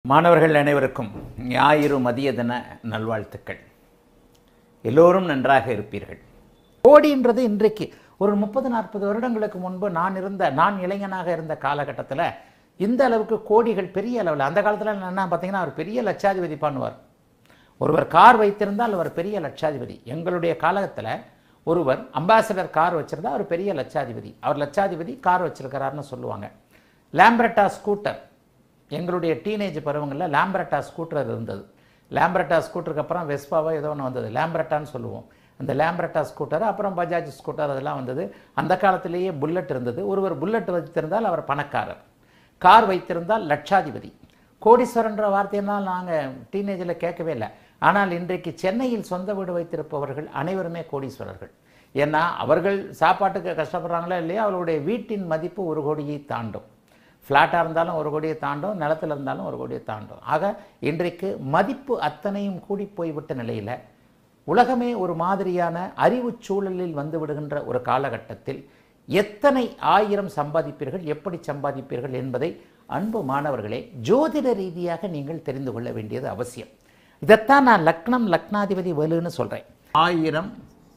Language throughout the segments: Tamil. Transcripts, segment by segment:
மாணவர்கள் அனைவருக்கும் ஞாயிறு மதிய தின நல்வாழ்த்துக்கள் எல்லோரும் நன்றாக இருப்பீர்கள் கோடின்றது இன்றைக்கு ஒரு முப்பது நாற்பது வருடங்களுக்கு முன்பு நான் இருந்த நான் இளைஞனாக இருந்த காலகட்டத்தில் இந்த அளவுக்கு கோடிகள் பெரிய அளவில் அந்த காலத்தில் என்ன பார்த்தீங்கன்னா அவர் பெரிய லட்சாதிபதி பண்ணுவார் ஒருவர் கார் வைத்திருந்தால் அவர் பெரிய லட்சாதிபதி எங்களுடைய காலகட்டத்தில் ஒருவர் அம்பாசிடர் கார் வச்சிருந்தா அவர் பெரிய லட்சாதிபதி அவர் லட்சாதிபதி கார் வச்சிருக்கிறாருன்னு சொல்லுவாங்க லேம்பரட்டா ஸ்கூட்டர் எங்களுடைய டீனேஜ் பருவங்களில் லேம்பரட்டா ஸ்கூட்டர் இருந்தது லேம்பரட்டா ஸ்கூட்டருக்கு அப்புறம் வெஸ்பாவோ ஏதோ ஒன்று வந்தது லேம்பரட்டான்னு சொல்லுவோம் அந்த லேம்பரட்டா ஸ்கூட்டர் அப்புறம் பஜாஜ் ஸ்கூட்டர் அதெல்லாம் வந்தது அந்த காலத்திலேயே புல்லட் இருந்தது ஒருவர் புல்லட் வைத்திருந்தால் அவர் பணக்காரர் கார் வைத்திருந்தால் லட்சாதிபதி கோடீஸ்வரன்ற வார்த்தையெல்லாம் நாங்கள் டீனேஜில் கேட்கவே இல்லை ஆனால் இன்றைக்கு சென்னையில் சொந்த வீடு வைத்திருப்பவர்கள் அனைவருமே கோடீஸ்வரர்கள் ஏன்னா அவர்கள் சாப்பாட்டுக்கு கஷ்டப்படுறாங்களா இல்லையா அவர்களுடைய வீட்டின் மதிப்பு ஒரு கோடியை தாண்டும் ஃப்ளாட்டாக இருந்தாலும் ஒரு கோடியை தாண்டும் நிலத்தில் இருந்தாலும் ஒரு கோடியை தாண்டும் ஆக இன்றைக்கு மதிப்பு அத்தனையும் கூடி போய்விட்ட நிலையில் உலகமே ஒரு மாதிரியான அறிவு சூழலில் வந்து விடுகின்ற ஒரு காலகட்டத்தில் எத்தனை ஆயிரம் சம்பாதிப்பீர்கள் எப்படி சம்பாதிப்பீர்கள் என்பதை அன்பு மாணவர்களே ஜோதிட ரீதியாக நீங்கள் தெரிந்து கொள்ள வேண்டியது அவசியம் இதைத்தான் நான் லக்னம் லக்னாதிபதி வலுன்னு சொல்கிறேன் ஆயிரம்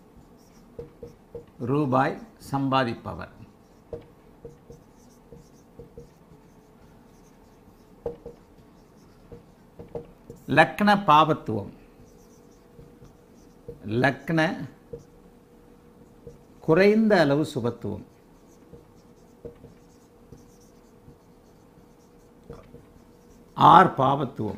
ரூபாய் சம்பாதிப்பவர் லக்ன பாவத்துவம் லக்ன குறைந்த அளவு சுபத்துவம் ஆர் பாவத்துவம்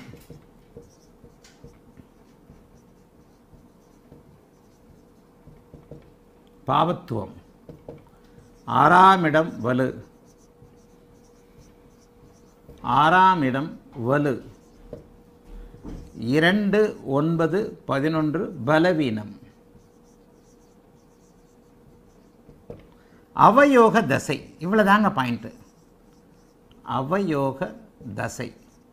பாவத்துவம் ஆறாம் இடம் வலு ஆறாம் இடம் வலு இரண்டு ஒன்பது பதினொன்று பலவீனம் அவயோக தசை இவ்வளோதாங்க பாயிண்ட்டு அவயோக தசை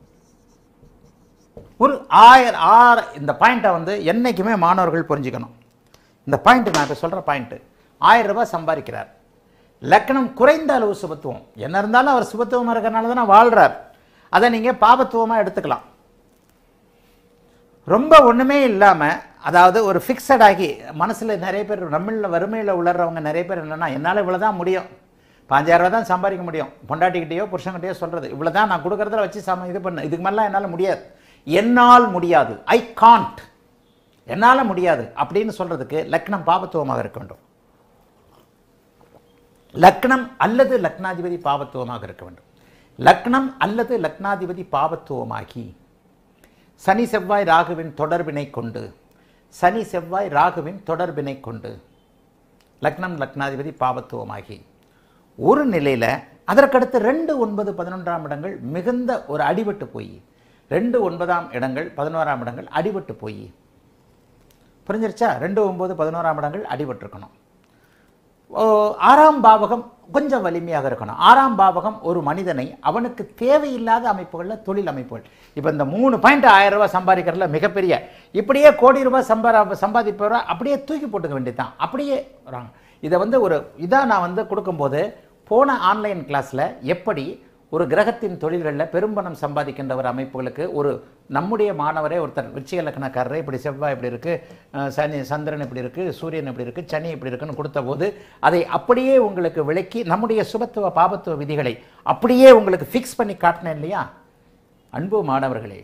ஒரு ஆயிர ஆறு இந்த பாயிண்ட்டை வந்து என்றைக்குமே மாணவர்கள் புரிஞ்சுக்கணும் இந்த பாயிண்ட் நான் இப்போ சொல்கிற பாயிண்ட்டு ஆயிரம் ரூபாய் சம்பாதிக்கிறார் லக்கணம் குறைந்த அளவு சுபத்துவம் என்ன இருந்தாலும் அவர் சுபத்துவமாக இருக்கிறனால தானே வாழ்கிறார் அதை நீங்கள் பாபத்துவமாக எடுத்துக்கலாம் ரொம்ப ஒன்றுமே இல்லாமல் அதாவது ஒரு ஃபிக்ஸட் ஆகி மனசில் நிறைய பேர் நம்மளில் வறுமையில் உளர்றவங்க நிறைய பேர் என்னென்னா என்னால் இவ்வளோ தான் முடியும் பாஞ்சாயிரம் ரூபா தான் சம்பாதிக்க முடியும் பொண்டாட்டிக்கிட்டேயோ புருஷன்கிட்டயோ சொல்கிறது இவ்வளோ தான் நான் கொடுக்குறதுல வச்சு சம இது பண்ண இதுக்கு மேலாம் என்னால் முடியாது என்னால் முடியாது ஐ காண்ட் என்னால் முடியாது அப்படின்னு சொல்கிறதுக்கு லக்னம் பாபத்துவமாக இருக்க வேண்டும் லக்னம் அல்லது லக்னாதிபதி பாவத்துவமாக இருக்க வேண்டும் லக்னம் அல்லது லக்னாதிபதி பாவத்துவமாகி சனி செவ்வாய் ராகுவின் தொடர்பினை கொண்டு சனி செவ்வாய் ராகுவின் தொடர்பினை கொண்டு லக்னம் லக்னாதிபதி பாவத்துவமாகி ஒரு நிலையில் அதற்கடுத்து ரெண்டு ஒன்பது பதினொன்றாம் இடங்கள் மிகுந்த ஒரு அடிபட்டு போய் ரெண்டு ஒன்பதாம் இடங்கள் பதினோராம் இடங்கள் அடிபட்டு போய் புரிஞ்சிருச்சா ரெண்டு ஒன்பது பதினோராம் இடங்கள் அடிபட்டிருக்கணும் ஓ, ஆறாம் பாவகம் கொஞ்சம் வலிமையாக இருக்கணும் ஆறாம் பாவகம் ஒரு மனிதனை அவனுக்கு தேவையில்லாத அமைப்புகளில் தொழில் அமைப்புகள் இப்போ இந்த மூணு பாயிண்ட் ஆயிரம் ரூபாய் சம்பாதிக்கிறதுல மிகப்பெரிய இப்படியே கோடி ரூபாய் சம்பா சம்பாதிப்பவரை அப்படியே தூக்கி போட்டுக்க வேண்டியதுதான் அப்படியே வராங்க இதை வந்து ஒரு இதாக நான் வந்து கொடுக்கும்போது போன ஆன்லைன் கிளாஸில் எப்படி ஒரு கிரகத்தின் தொழில்களில் பெரும்பணம் சம்பாதிக்கின்ற ஒரு அமைப்புகளுக்கு ஒரு நம்முடைய மாணவரே ஒருத்தர் விருச்சிக லக்னக்காரரே இப்படி செவ்வாய் இப்படி இருக்குது சனி சந்திரன் இப்படி இருக்குது சூரியன் இப்படி இருக்குது சனி இப்படி இருக்குன்னு கொடுத்தபோது அதை அப்படியே உங்களுக்கு விளக்கி நம்முடைய சுபத்துவ பாபத்துவ விதிகளை அப்படியே உங்களுக்கு ஃபிக்ஸ் பண்ணி காட்டினேன் இல்லையா அன்பு மாணவர்களே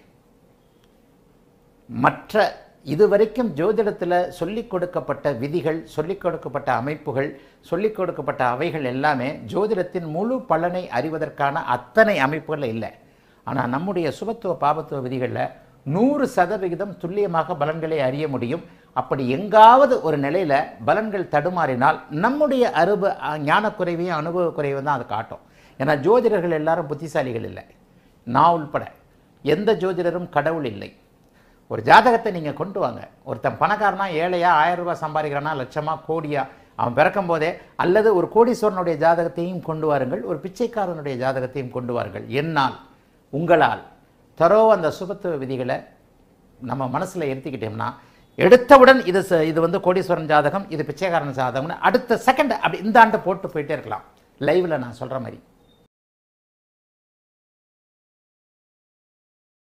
மற்ற இதுவரைக்கும் ஜோதிடத்தில் சொல்லிக் கொடுக்கப்பட்ட விதிகள் சொல்லிக் கொடுக்கப்பட்ட அமைப்புகள் சொல்லிக் கொடுக்கப்பட்ட அவைகள் எல்லாமே ஜோதிடத்தின் முழு பலனை அறிவதற்கான அத்தனை அமைப்புகள் இல்லை ஆனால் நம்முடைய சுபத்துவ பாபத்துவ விதிகளில் நூறு சதவிகிதம் துல்லியமாக பலன்களை அறிய முடியும் அப்படி எங்காவது ஒரு நிலையில் பலன்கள் தடுமாறினால் நம்முடைய அருப ஞானக்குறைவையும் அனுபவ குறைவையும் தான் அது காட்டும் ஏன்னா ஜோதிடர்கள் எல்லாரும் புத்திசாலிகள் இல்லை நான் உள்பட எந்த ஜோதிடரும் கடவுள் இல்லை ஒரு ஜாதகத்தை நீங்கள் கொண்டு வாங்க ஒருத்தன் பணக்காரனா ஏழையா ஆயிரம் ரூபாய் சம்பாதிக்கிறானா லட்சமா கோடியா அவன் பிறக்கும் போதே அல்லது ஒரு கோடீஸ்வரனுடைய ஜாதகத்தையும் கொண்டு வாருங்கள் ஒரு பிச்சைக்காரனுடைய ஜாதகத்தையும் கொண்டு வாருங்கள் என்னால் உங்களால் தரோ அந்த சுபத்துவ விதிகளை நம்ம மனசில் எடுத்துக்கிட்டோம்னா எடுத்தவுடன் இது ச- இது வந்து கோடீஸ்வரன் ஜாதகம் இது பிச்சைக்காரன் ஜாதகம்னு அடுத்த செகண்ட் அப்படி இந்த ஆண்டு போட்டு போயிட்டே இருக்கலாம் லைவில் நான் சொல்கிற மாதிரி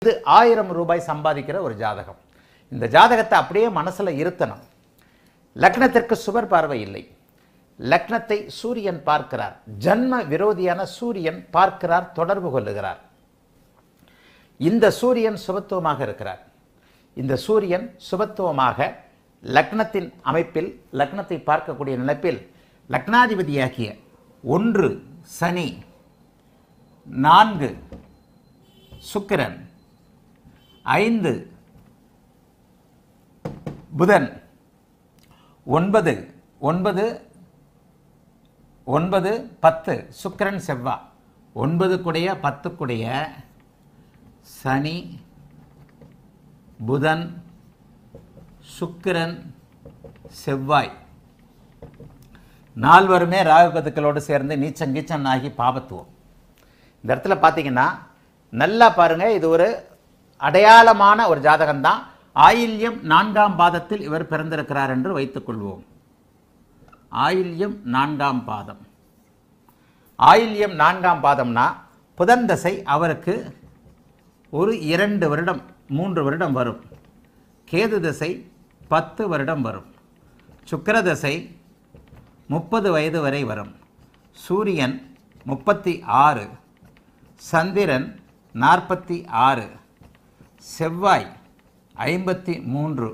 இது ஆயிரம் ரூபாய் சம்பாதிக்கிற ஒரு ஜாதகம் இந்த ஜாதகத்தை அப்படியே மனசுல இருத்தணும் லக்னத்திற்கு சுவர் பார்வை இல்லை லக்னத்தை சூரியன் பார்க்கிறார் ஜன்ம விரோதியான சூரியன் பார்க்கிறார் தொடர்பு கொள்ளுகிறார் இந்த சூரியன் சுபத்துவமாக இருக்கிறார் இந்த சூரியன் சுபத்துவமாக லக்னத்தின் அமைப்பில் லக்னத்தை பார்க்கக்கூடிய நிலைப்பில் லக்னாதிபதியாகிய ஒன்று சனி நான்கு சுக்கிரன் ஐந்து புதன் ஒன்பது ஒன்பது ஒன்பது பத்து சுக்கிரன் செவ்வா ஒன்பது குடைய பத்து குடைய சனி புதன் சுக்கிரன் செவ்வாய் நால்வருமே ராகுகதுக்களோடு சேர்ந்து நீச்சம் கீச்சம் ஆகி பாபத்துவம் இந்த இடத்துல பார்த்தீங்கன்னா நல்லா பாருங்க இது ஒரு அடையாளமான ஒரு ஜாதகம்தான் ஆயில்யம் நான்காம் பாதத்தில் இவர் பிறந்திருக்கிறார் என்று வைத்துக்கொள்வோம் ஆயில்யம் நான்காம் பாதம் ஆயில்யம் நான்காம் பாதம்னா புதன் தசை அவருக்கு ஒரு இரண்டு வருடம் மூன்று வருடம் வரும் கேது தசை பத்து வருடம் வரும் சுக்கிர தசை முப்பது வயது வரை வரும் சூரியன் முப்பத்தி ஆறு சந்திரன் நாற்பத்தி ஆறு செவ்வாய் ஐம்பத்தி மூன்று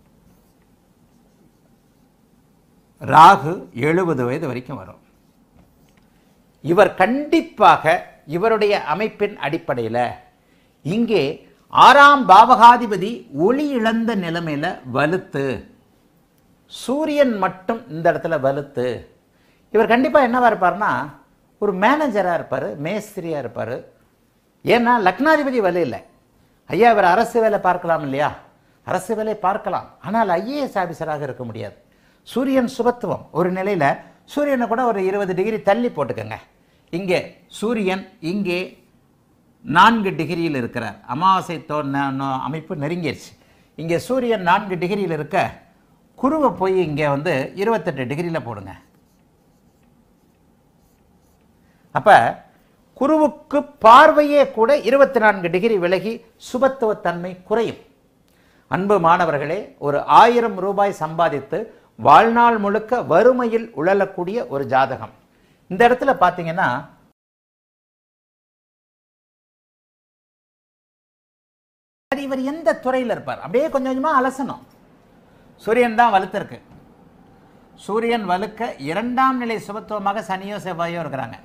ராகு எழுபது வயது வரைக்கும் வரும் இவர் கண்டிப்பாக இவருடைய அமைப்பின் அடிப்படையில் இங்கே ஆறாம் பாவகாதிபதி ஒளி இழந்த நிலைமையில வலுத்து சூரியன் மட்டும் இந்த இடத்துல வலுத்து இவர் கண்டிப்பாக என்னவா இருப்பார்னா ஒரு மேனேஜராக இருப்பார் மேஸ்திரியாக இருப்பார் ஏன்னா லக்னாதிபதி வலு இல்லை ஐயா இவர் அரசு வேலை பார்க்கலாம் இல்லையா அரசு வேலை பார்க்கலாம் ஆனால் ஐஏஎஸ் ஆஃபீஸராக இருக்க முடியாது சூரியன் சுபத்துவம் ஒரு நிலையில் சூரியனை கூட ஒரு இருபது டிகிரி தள்ளி போட்டுக்கோங்க இங்கே சூரியன் இங்கே நான்கு டிகிரியில் இருக்கிறார் அமாவாசை தோ ந- ந- அமைப்பு நெருங்கிருச்சு இங்கே சூரியன் நான்கு டிகிரியில் இருக்க குருவை போய் இங்கே வந்து இருபத்தெட்டு டிகிரியில் போடுங்க அப்ப குருவுக்கு பார்வையே கூட இருபத்தி நான்கு டிகிரி விலகி சுபத்துவத்தன்மை குறையும் அன்பு மாணவர்களே ஒரு ஆயிரம் ரூபாய் சம்பாதித்து வாழ்நாள் முழுக்க வறுமையில் உழலக்கூடிய ஒரு ஜாதகம் இந்த இடத்துல பார்த்தீங்கன்னா சரி, இவர் எந்த துறையில் இருப்பார் அப்படியே கொஞ்சம் கொஞ்சமா அலசணும் சூரியன் தான் வலுத்திருக்கு சூரியன் வலுக்க இரண்டாம் நிலை சுபத்துவமாக சனியோ செவ்வாயோ இருக்கிறாங்க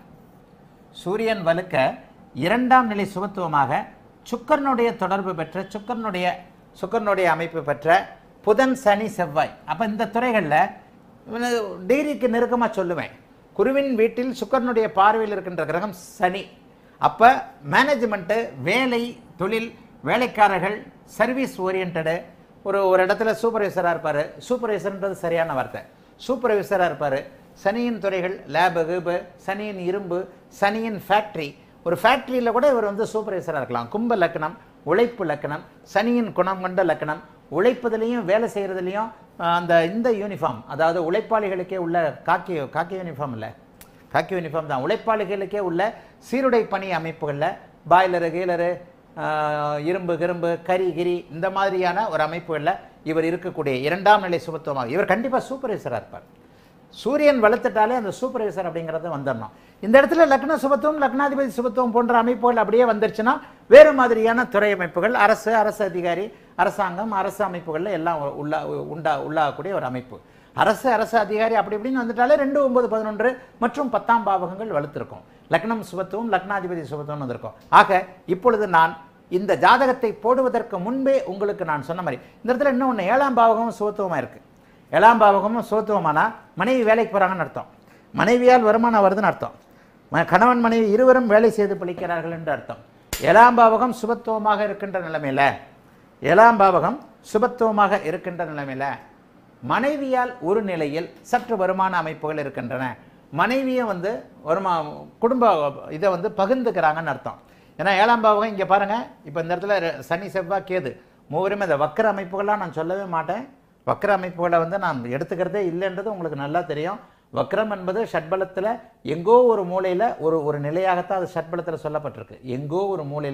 சூரியன் வலுக்க இரண்டாம் நிலை சுபத்துவமாக சுக்கரனுடைய தொடர்பு பெற்ற சுக்கரனுடைய சுக்கரனுடைய அமைப்பு பெற்ற புதன் சனி செவ்வாய் அப்போ இந்த துறைகளில் டிகிரிக்கு நெருக்கமாக சொல்லுவேன் குருவின் வீட்டில் சுக்கரனுடைய பார்வையில் இருக்கின்ற கிரகம் சனி அப்போ மேனேஜ்மெண்ட்டு வேலை தொழில் வேலைக்காரர்கள் சர்வீஸ் ஓரியன்டு ஒரு ஒரு இடத்துல சூப்பர்வைசராக இருப்பார் சூப்பர்வைசர்ன்றது சரியான வார்த்தை சூப்பர்வைசராக இருப்பார் சனியின் துறைகள் லேபு கீபு சனியின் இரும்பு சனியின் ஃபேக்ட்ரி ஒரு ஃபேக்ட்ரியில் கூட இவர் வந்து சூப்பர்வைசராக இருக்கலாம் கும்ப லக்கணம் உழைப்பு லக்கணம் சனியின் குணம் கொண்ட லக்கணம் உழைப்பதுலேயும் வேலை செய்கிறதுலையும் அந்த இந்த யூனிஃபார்ம் அதாவது உழைப்பாளிகளுக்கே உள்ள காக்கி காக்கி யூனிஃபார்ம் இல்லை காக்கி யூனிஃபார்ம் தான் உழைப்பாளிகளுக்கே உள்ள சீருடை பணி அமைப்புகளில் பாய்லரு கீலரு ஆஹ், இரும்பு கிரும்பு கரி கிரி இந்த மாதிரியான ஒரு அமைப்புகளில் இவர் இருக்கக்கூடிய இரண்டாம் நிலை சுபத்துவமாக இவர் கண்டிப்பாக சூப்பர்வைசராக இருப்பார் சூரியன் வளர்த்துட்டாலே அந்த சூப்பர்வைசர் அப்படிங்கிறது வந்துடணும் இந்த இடத்துல லக்ன சுபத்துவம் லக்னாதிபதி சுபத்துவம் போன்ற அமைப்புகள் அப்படியே வந்துருச்சுன்னா வேறு மாதிரியான துறை அமைப்புகள் அரசு அரசு அதிகாரி அரசாங்கம் அரசு அமைப்புகளில் எல்லாம் உள்ள உண்டா உள்ளாகக்கூடிய ஒரு அமைப்பு அரசு அரசு அதிகாரி அப்படி இப்படின்னு வந்துட்டாலே ரெண்டு ஒன்பது பதினொன்று மற்றும் பத்தாம் பாவகங்கள் வலுத்திருக்கும் லக்னம் சுபத்துவம் லக்னாதிபதி சுபத்துவம் வந்திருக்கும் ஆக இப்பொழுது நான் இந்த ஜாதகத்தை போடுவதற்கு முன்பே உங்களுக்கு நான் சொன்ன மாதிரி இந்த இடத்துல இன்னும் ஒன்று ஏழாம் பாவகம் சுபத்துவமாக இருக்குது ஏழாம் பாவகமும் சுபத்துவமானா மனைவி வேலைக்கு போகிறாங்கன்னு அர்த்தம் மனைவியால் வருமானம் வருதுன்னு அர்த்தம் ம- கணவன் மனைவி இருவரும் வேலை செய்து பிழைக்கிறார்கள் என்று அர்த்தம் ஏழாம் பாவகம் சுபத்துவமாக இருக்கின்ற நிலைமையில ஏழாம் பாவகம் சுபத்துவமாக இருக்கின்ற நிலைமையில மனைவியால் ஒரு நிலையில் சற்று வருமான அமைப்புகள் இருக்கின்றன மனைவியும் வந்து வருமா குடும்ப இதை வந்து பகிர்ந்துக்கிறாங்கன்னு அர்த்தம் ஏன்னா ஏழாம் பாவகம் இங்கே பாருங்க இப்போ இந்த இடத்துல ரெ- சனி செவ்வாய் கேது மூவருமே இந்த வக்கர அமைப்புகள்லாம் நான் சொல்லவே மாட்டேன் வக்கர அமைப்புகளை வந்து நான் எடுத்துக்கிறதே இல்லைன்றது உங்களுக்கு நல்லா தெரியும் வக்ரம் என்பது ஷட்பலத்தில் எங்கோ ஒரு மூலையில் ஒரு ஒரு நிலையாகத்தான் அது ஷட்பலத்தில் சொல்லப்பட்டிருக்கு எங்கோ ஒரு மூலையில்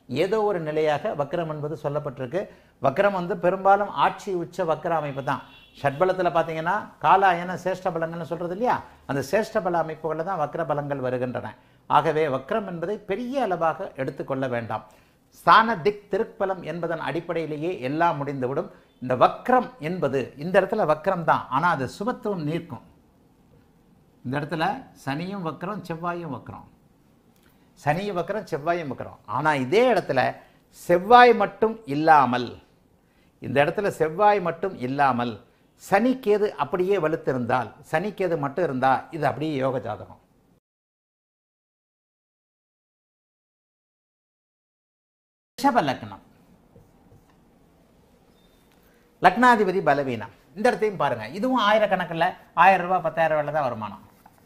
ஏதோ ஒரு நிலையாக வக்ரம் என்பது சொல்லப்பட்டிருக்கு வக்ரம் வந்து பெரும்பாலும் ஆட்சி உச்ச வக்ர அமைப்பு தான் ஷட்பலத்தில் பார்த்தீங்கன்னா காலாயன சேஷ்ட பலங்கள்னு சொல்கிறது இல்லையா அந்த சேஷ்ட பல அமைப்புகளில் தான் வக்ர பலங்கள் வருகின்றன ஆகவே வக்ரம் என்பதை பெரிய அளவாக எடுத்துக்கொள்ள வேண்டாம் ஸ்தான திக் திருப்பலம் என்பதன் அடிப்படையிலேயே எல்லாம் முடிந்துவிடும் இந்த வக்ரம் என்பது இந்த இடத்துல வக்ரம் தான் ஆனால் அது சுபத்துவம் நீர்க்கும் இந்த இடத்துல சனியும் வக்ரம் செவ்வாயும் வக்ரம் சனியும் வக்ரம் செவ்வாயும் வக்ரம் ஆனால் இதே இடத்துல செவ்வாய் மட்டும் இல்லாமல் இந்த இடத்துல செவ்வாய் மட்டும் இல்லாமல் சனிக்கேது அப்படியே வலுத்திருந்தால் சனிக்கேது மட்டும் இருந்தால் இது அப்படியே யோக ஜாதகம் ரிஷப லக்னம் லக்னாதிபதி பலவீனம் இந்த இடத்தையும் பாருங்க இதுவும் ஆயிரக்கணக்கில் ஆயிரம் ரூபாய் பத்தாயிரம் ரூபாயில் தான் வருமானம்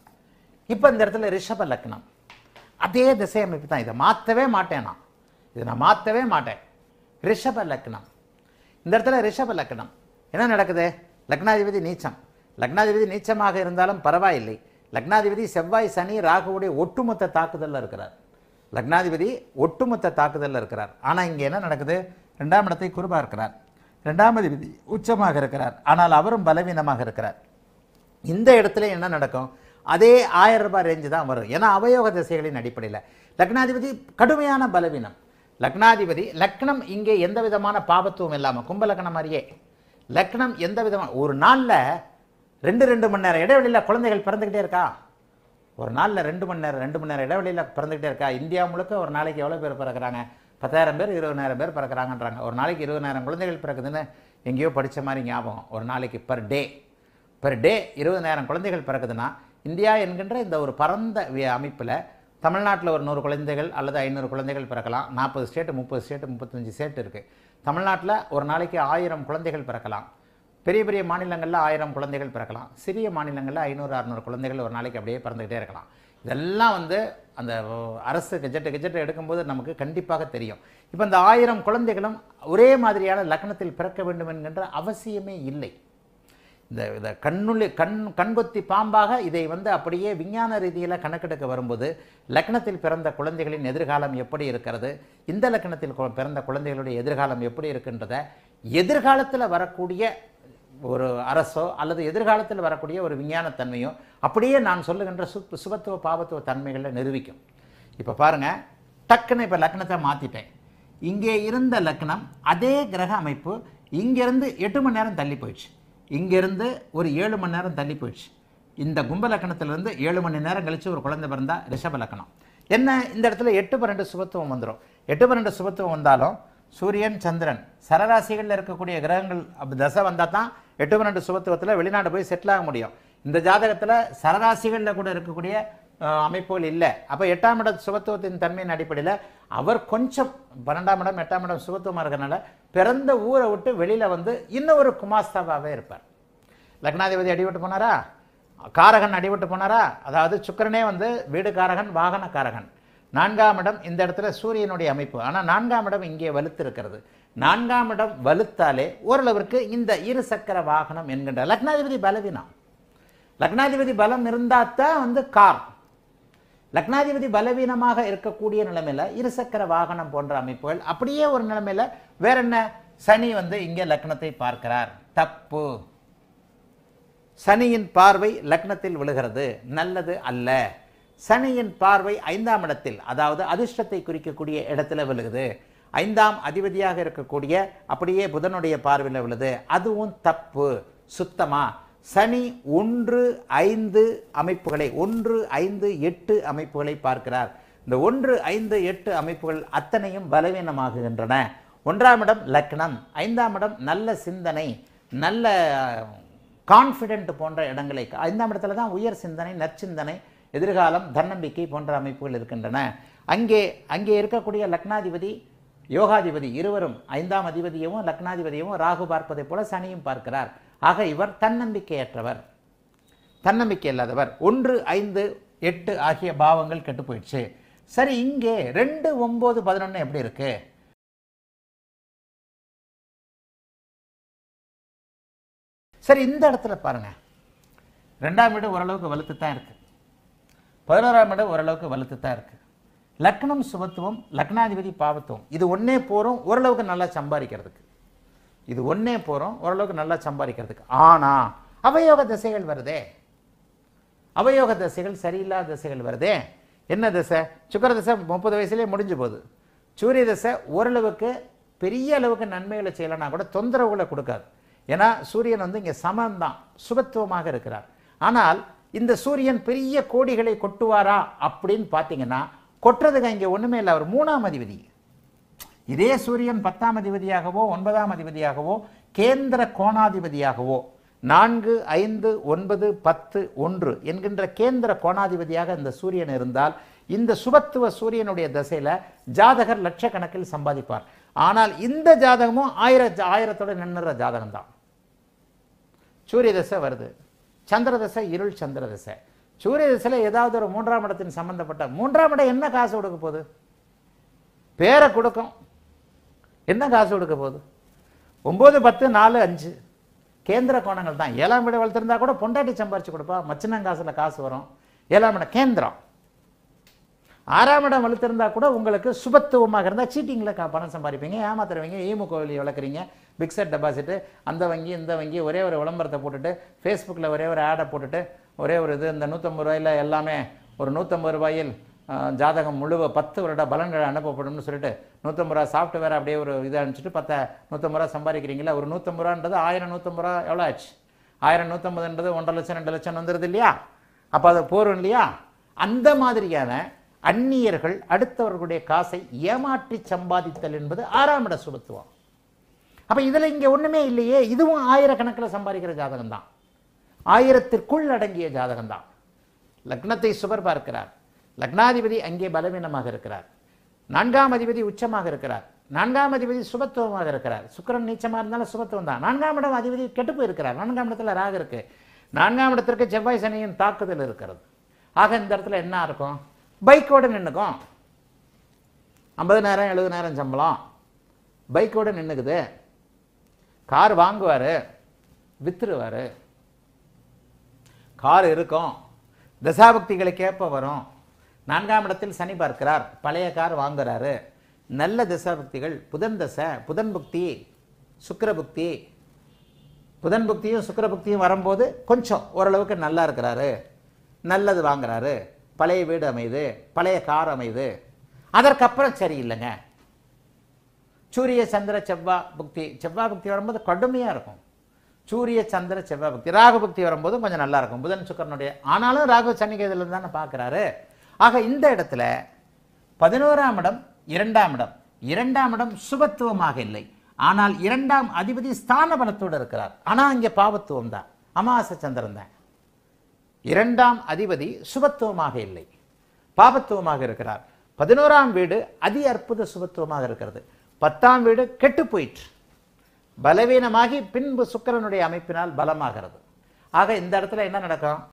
இப்போ இந்த இடத்துல ரிஷப லக்னம் அதே திசை அமைப்பு தான் இதை மாற்றவே மாட்டேன் நான் இதை நான் மாற்றவே மாட்டேன் ரிஷப லக்னம் இந்த இடத்துல ரிஷப லக்னம் என்ன நடக்குது லக்னாதிபதி நீச்சம் லக்னாதிபதி நீச்சமாக இருந்தாலும் பரவாயில்லை லக்னாதிபதி செவ்வாய் சனி ராகுவுடைய ஒட்டுமொத்த தாக்குதலில் இருக்கிறார் லக்னாதிபதி ஒட்டுமொத்த தாக்குதலில் இருக்கிறார் ஆனால் இங்கே என்ன நடக்குது ரெண்டாம் இடத்தை குருபா இருக்கிறார் ரெண்டாம் அதிபதி உச்சமாக இருக்கிறார் ஆனால் அவரும் பலவீனமாக இருக்கிறார் இந்த இடத்துல என்ன நடக்கும் அதே ஆயிரம் ரூபாய் ரேஞ்சு தான் வரும் ஏன்னா அவயோக திசைகளின் அடிப்படையில் லக்னாதிபதி கடுமையான பலவீனம் லக்னாதிபதி லக்னம் இங்கே எந்த விதமான பாபத்துவம் இல்லாமல் கும்ப லக்னம் மாதிரியே லக்னம் எந்த விதமான ஒரு நாளில் ரெண்டு ரெண்டு மணி நேரம் இடைவெளியில் குழந்தைகள் பிறந்துக்கிட்டே இருக்கா ஒரு நாளில் ரெண்டு மணி நேரம் ரெண்டு மணி நேரம் இடைவெளியில் பிறந்துக்கிட்டே இருக்கா இந்தியா முழுக்க ஒரு நாளைக்கு எவ்வளோ பேர் பிறக்கிறாங்க பத்தாயிரம் பேர் இருபதாயிரம் பேர் பிறக்கிறாங்கன்றாங்க ஒரு நாளைக்கு இருபதாயிரம் குழந்தைகள் பிறக்குதுன்னு எங்கேயோ படித்த மாதிரி ஞாபகம் ஒரு நாளைக்கு பர் டே பர் டே இருபதாயிரம் குழந்தைகள் பிறக்குதுன்னா இந்தியா என்கின்ற இந்த ஒரு பரந்த அமைப்பில் தமிழ்நாட்டில் ஒரு நூறு குழந்தைகள் அல்லது ஐநூறு குழந்தைகள் பிறக்கலாம் நாற்பது ஸ்டேட்டு முப்பது ஸ்டேட்டு முப்பத்தஞ்சு ஸ்டேட் இருக்குது தமிழ்நாட்டில் ஒரு நாளைக்கு ஆயிரம் குழந்தைகள் பிறக்கலாம் பெரிய பெரிய மாநிலங்களில் ஆயிரம் குழந்தைகள் பிறக்கலாம் சிறிய மாநிலங்களில் ஐநூறு அறநூறு குழந்தைகள் ஒரு நாளைக்கு அப்படியே பிறந்துக்கிட்டே இருக்கலாம் இதெல்லாம் வந்து அந்த அரசு கெஜெட்டு கெஜெட்டு எடுக்கும்போது நமக்கு கண்டிப்பாக தெரியும் இப்போ இந்த ஆயிரம் குழந்தைகளும் ஒரே மாதிரியான லக்னத்தில் பிறக்க வேண்டும் என்கின்ற அவசியமே இல்லை இந்த இந்த கண்ணுள்ளி கண் கண்கொத்தி பாம்பாக இதை வந்து அப்படியே விஞ்ஞான ரீதியில் கணக்கெடுக்க வரும்போது லக்னத்தில் பிறந்த குழந்தைகளின் எதிர்காலம் எப்படி இருக்கிறது இந்த லக்னத்தில் கு- பிறந்த குழந்தைகளுடைய எதிர்காலம் எப்படி இருக்கின்றத எதிர்காலத்தில் வரக்கூடிய ஒரு அரசோ அல்லது எதிர்காலத்தில் வரக்கூடிய ஒரு விஞ்ஞானத்தன்மையோ அப்படியே நான் சொல்லுகின்ற சு சுபத்துவ பாபத்துவ தன்மைகளை நிரூபிக்கும் இப்போ பாருங்க டக்குன்னு இப்போ லக்னத்தை மாற்றிட்டேன் இங்கே இருந்த லக்னம் அதே கிரக அமைப்பு இங்கேருந்து எட்டு மணி நேரம் தள்ளி போயிடுச்சு இங்கேருந்து ஒரு ஏழு மணி நேரம் தள்ளி போயிடுச்சு இந்த கும்ப லக்கணத்திலிருந்து ஏழு மணி நேரம் கழித்து ஒரு குழந்தை பிறந்தா ரிஷப லக்கணம் என்ன இந்த இடத்துல எட்டு பன்னெண்டு சுபத்துவம் வந்துடும் எட்டு பன்னெண்டு சுபத்துவம் வந்தாலும் சூரியன் சந்திரன் சரராசிகளில் இருக்கக்கூடிய கிரகங்கள் அப்ப தசை வந்தால் தான் எட்டு பன்னெண்டு சுபத்துவத்தில் வெளிநாடு போய் செட்டில் ஆக முடியும் இந்த ஜாதகத்தில் சரராசிகளில் கூட இருக்கக்கூடிய அஹ், அமைப்புகள் இல்லை அப்போ எட்டாம் இட சுபத்துவத்தின் தன்மையின் அடிப்படையில் அவர் கொஞ்சம் பன்னெண்டாம் இடம் எட்டாம் இடம் சுபத்துவமாக இருக்கிறனால பிறந்த ஊரை விட்டு வெளியில் வந்து இன்னும் ஒரு குமாஸ்தாவாகவே இருப்பார் லக்னாதிபதி அடிபட்டு போனாரா காரகன் அடிபட்டு போனாரா அதாவது சுக்கிரனே வந்து வீடு காரகன் வாகன காரகன் நான்காம் இடம் இந்த இடத்துல சூரியனுடைய அமைப்பு ஆனால் நான்காம் இடம் இங்கே வலுத்து இருக்கிறது நான்காம் இடம் வலுத்தாலே ஓரளவிற்கு இந்த இரு சக்கர வாகனம் என்கின்ற லக்னாதிபதி பலவீனம் லக்னாதிபதி பலம் இருந்தால் தான் வந்து கார் லக்னாதிபதி பலவீனமாக இருக்கக்கூடிய நிலைமையில இருசக்கர வாகனம் போன்ற அமைப்புகள் அப்படியே ஒரு நிலைமையில வேற என்ன சனி வந்து இங்கே லக்னத்தை பார்க்கிறார் தப்பு சனியின் பார்வை லக்னத்தில் விழுகிறது நல்லது அல்ல சனியின் பார்வை ஐந்தாம் இடத்தில் அதாவது அதிர்ஷ்டத்தை குறிக்கக்கூடிய இடத்துல விழுகுது ஐந்தாம் அதிபதியாக இருக்கக்கூடிய அப்படியே புதனுடைய பார்வையில் விழுது அதுவும் தப்பு சுத்தமா சனி ஒன்று ஐந்து அமைப்புகளை ஒன்று ஐந்து எட்டு அமைப்புகளை பார்க்கிறார் இந்த ஒன்று ஐந்து எட்டு அமைப்புகள் அத்தனையும் பலவீனமாகுகின்றன ஒன்றாம் இடம் லக்னம் ஐந்தாம் இடம் நல்ல சிந்தனை நல்ல கான்ஃபிடென்ட் போன்ற இடங்களை ஐந்தாம் இடத்துல தான் உயர் சிந்தனை நற்சிந்தனை எதிர்காலம் தன்னம்பிக்கை போன்ற அமைப்புகள் இருக்கின்றன அங்கே அங்கே இருக்கக்கூடிய லக்னாதிபதி யோகாதிபதி இருவரும் ஐந்தாம் அதிபதியவும் லக்னாதிபதியவும் ராகு பார்ப்பதைப் போல சனியும் பார்க்கிறார் ஆக இவர் தன்னம்பிக்கையற்றவர் தன்னம்பிக்கை இல்லாதவர் ஒன்று ஐந்து எட்டு ஆகிய பாவங்கள் கெட்டு போயிடுச்சு சரி இங்கே ரெண்டு ஒன்பது பதினொன்று எப்படி இருக்கு சரி இந்த இடத்துல பாருங்க ரெண்டாம் வீடு ஓரளவுக்கு வலுத்து தான் இருக்கு பதினோராம் இடம் ஓரளவுக்கு வலுத்து தான் இருக்கு லக்னம் சுபத்துவம் லக்னாதிபதி பாவத்துவம் இது ஒண்ணே போறோம் ஓரளவுக்கு நல்லா சம்பாதிக்கிறதுக்கு இது ஒண்ணே போறோம் ஓரளவுக்கு நல்லா சம்பாதிக்கிறதுக்கு ஆனா அவயோக திசைகள் வருதே அவயோக தசைகள் சரியில்லாத தசைகள் வருதே என்ன தசை சுக்கர தசை முப்பது வயசுலேயே முடிஞ்சு போகுது சூரிய தசை ஓரளவுக்கு பெரிய அளவுக்கு நன்மைகளை செய்யலைன்னா கூட தொந்தரவுகளை கொடுக்காது ஏன்னா சூரியன் வந்து இங்கே சமம்தான் சுபத்துவமாக இருக்கிறார் ஆனால் இந்த சூரியன் பெரிய கோடிகளை கொட்டுவாரா அப்படின்னு பார்த்தீங்கன்னா கொட்டுறதுக்கு இங்கே ஒன்றுமே இல்லை அவர் மூணாம் அதிபதி இதே சூரியன் பத்தாம் அதிபதியாகவோ ஒன்பதாம் அதிபதியாகவோ கேந்திர கோணாதிபதியாகவோ நான்கு ஐந்து ஒன்பது பத்து ஒன்று என்கின்ற கேந்திர கோணாதிபதியாக இந்த சூரியன் இருந்தால் இந்த சுபத்துவ சூரியனுடைய தசையில ஜாதகர் லட்சக்கணக்கில் சம்பாதிப்பார் ஆனால் இந்த ஜாதகமும் ஆயிர ஆயிரத்தோட நின்னுற ஜாதகம் தான் சூரிய தசை வருது சந்திர தசை இருள் சந்திர தசை சூரிய தசையில் ஏதாவது ஒரு மூன்றாம் இடத்தின் சம்பந்தப்பட்ட மூன்றாம் இடம் என்ன காசு கொடுக்க போகுது பேரை கொடுக்கும் என்ன காசு கொடுக்க போகுது ஒம்பது பத்து நாலு அஞ்சு கேந்திர கோணங்கள் தான் ஏழாம் இடம் வளர்த்துருந்தா கூட பொண்டாட்டி சம்பாரிச்சு கொடுப்பா மச்சினங்காசில் காசு வரும் ஏழாம் இடம் கேந்திரம் ஆறாம் இடம் வலுத்திருந்தா கூட உங்களுக்கு சுபத்துவமாக இருந்தால் சீட்டிங்கில் கா பணம் சம்பாதிப்பீங்க ஏமாத்துறவங்க ஈமு கோவிலி வளர்க்குறீங்க பிக்சட் டெபாசிட்டு அந்த வங்கி இந்த வங்கி ஒரே ஒரு விளம்பரத்தை போட்டுட்டு ஃபேஸ்புக்கில் ஒரே ஒரு ஆடை போட்டுட்டு ஒரே ஒரு இது இந்த நூற்றம்பது ரூபாயில் எல்லாமே ஒரு நூற்றம்பது ரூபாயில் ஆ, ஜாதகம் முழுவ பத்து வருட பலன்கள் அனுப்பப்படும்னு சொல்லிட்டு நூற்றம்பது ரூபா சாஃப்ட்வேர் அப்படியே ஒரு இதை அனுப்பிச்சிட்டு பத்த நூற்றம்பது ரூபா சம்பாதிக்கிறீங்களா ஒரு நூற்றம்பது ரூபான்றது ஆயிரம் நூற்றம்பது ரூபா எவ்வளோ ஆச்சு ஆயிரம் நூற்றம்பதுன்றது ஒன்றரை லட்சம் ரெண்டு லட்சம் வந்துடுது இல்லையா அப்போ அது போரும் இல்லையா அந்த மாதிரியான அந்நியர்கள் அடுத்தவர்களுடைய காசை ஏமாற்றி சம்பாதித்தல் என்பது ஆறாம் இட சுபத்துவம் அப்ப இதுல இங்க ஒண்ணுமே இல்லையே இதுவும் ஆயிரக்கணக்கில் சம்பாதிக்கிற ஜாதகம் தான் ஆயிரத்திற்குள் அடங்கிய ஜாதகம் தான் லக்னத்தை சுபர் பார்க்கிறார் லக்னாதிபதி அங்கே பலவீனமாக இருக்கிறார் நான்காம் அதிபதி உச்சமாக இருக்கிறார் நான்காம் அதிபதி சுபத்துவமாக இருக்கிறார் சுக்கிரன் நீச்சமாக இருந்தாலும் சுபத்துவம் தான் நான்காம் இடம் அதிபதி கெட்டு போயிருக்கிறார் நான்காம் இடத்துல ராகு இருக்கு நான்காம் இடத்திற்கு செவ்வாய் சனியின் தாக்குதல் இருக்கிறது ஆக இந்த இடத்துல என்ன இருக்கும் பைக்கோட நின்றுக்கும் ஐம்பதுனாயிரம் எழுபதாயிரம் சம்பளம் பைக்கோட நின்றுக்குது கார் வாங்குவார் வித்துருவார் கார் இருக்கும் தசாபக்திகளுக்கு ஏற்ப வரும் நான்காம் இடத்தில் சனி பார்க்கிறார் பழைய கார் வாங்குறாரு நல்ல தசாபக்திகள் புதன் தசை புதன் புக்தி சுக்கிர புக்தி புதன் புக்தியும் சுக்கிர புக்தியும் வரும்போது கொஞ்சம் ஓரளவுக்கு நல்லா இருக்கிறாரு நல்லது வாங்குறாரு பழைய வீடு அமையுது பழைய கார் அமையுது அதற்கப்புறம் சரியில்லைங்க சூரிய சந்திர செவ்வாய் புக்தி செவ்வாய் புக்தி வரும்போது கடுமையாக இருக்கும் சூரிய சந்திர செவ்வாய் புக்தி ராகு புக்தி வரும்போது கொஞ்சம் நல்லா இருக்கும் புதன் சுக்கரனுடைய ஆனாலும் ராகு சனிகேதுல தானே பார்க்குறாரு ஆக இந்த இடத்துல பதினோராம் இடம் இரண்டாம் இடம் இரண்டாம் இடம் சுபத்துவமாக இல்லை ஆனால் இரண்டாம் அதிபதி ஸ்தான பலத்தோடு இருக்கிறார் ஆனால் இங்கே பாவத்துவம் தான் அமாவாசை சந்திரன் தான் இரண்டாம் அதிபதி சுபத்துவமாக இல்லை பாபத்துவமாக இருக்கிறார் பதினோராம் வீடு அதி அற்புத சுபத்துவமாக இருக்கிறது பத்தாம் வீடு கெட்டு போயிற்று பலவீனமாகி பின்பு சுக்கிரனுடைய அமைப்பினால் பலமாகிறது ஆக இந்த இடத்துல என்ன நடக்கும்